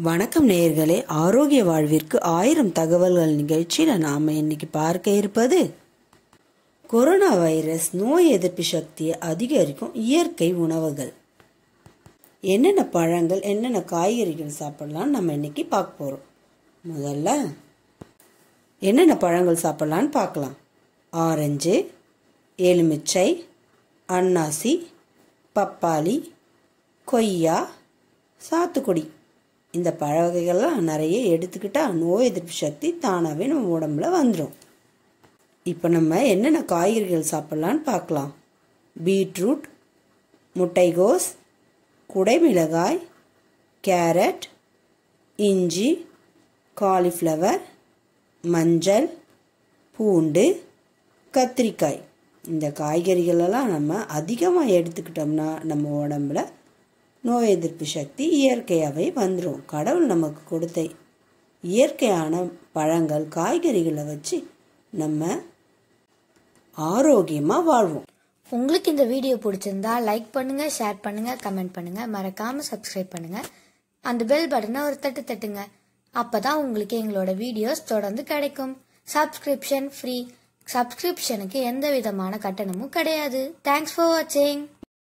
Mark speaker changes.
Speaker 1: வணக்கம் நேயர்களே ஆரோக்கிய வாழ்விற்கு ஆயிரம் தகவல்கள் நிகழ்ச்சியில் நாம் இன்னைக்கு பார்க்க இருப்பது கொரோனா வைரஸ் நோய் எதிர்ப்பு சக்தியை அதிகரிக்கும் இயற்கை உணவுகள் என்னென்ன பழங்கள் என்னென்ன காய்கறிகள் சாப்பிடலாம் நம்ம இன்னைக்கு பார்க்க போகிறோம் முதல்ல என்னென்ன பழங்கள் சாப்பிடலான்னு பார்க்கலாம் ஆரஞ்சு எலுமிச்சை அன்னாசி பப்பாளி கொய்யா சாத்துக்குடி இந்த பழ வகைகள்லாம் நிறைய எடுத்துக்கிட்டால் நோய் எதிர்ப்பு சக்தி தானாகவே நம்ம உடம்புல வந்துடும் இப்போ நம்ம என்னென்ன காய்கறிகள் சாப்பிட்லான்னு பார்க்கலாம் பீட்ரூட் முட்டைகோஸ் குடைமிளகாய் கேரட் இஞ்சி காலிஃப்ளவர் மஞ்சள் பூண்டு கத்திரிக்காய் இந்த காய்கறிகளெல்லாம் நம்ம அதிகமாக எடுத்துக்கிட்டோம்னா நம்ம உடம்புல நோய் எதிர்ப்பு சக்தி இயற்கையாகவே வந்துடும் கடவுள் நமக்கு கொடுத்த இயற்கையான பழங்கள் காய்கறிகளை வச்சு நம்ம ஆரோக்கியமாக வாழ்வோம்
Speaker 2: உங்களுக்கு இந்த வீடியோ பிடிச்சிருந்தா லைக் பண்ணுங்க ஷேர் பண்ணுங்க கமெண்ட் பண்ணுங்க மறக்காம சப்ஸ்கிரைப் பண்ணுங்க அந்த பெல் பட்டனை ஒரு தட்டு தட்டுங்க அப்பதான் உங்களுக்கு எங்களோட வீடியோஸ் தொடர்ந்து கிடைக்கும் சப்ஸ்கிரிப்ஷன் ஃப்ரீ சப்ஸ்கிரிப்ஷனுக்கு எந்த விதமான கட்டணமும் கிடையாது தேங்க்ஸ் ஃபார் வாட்சிங்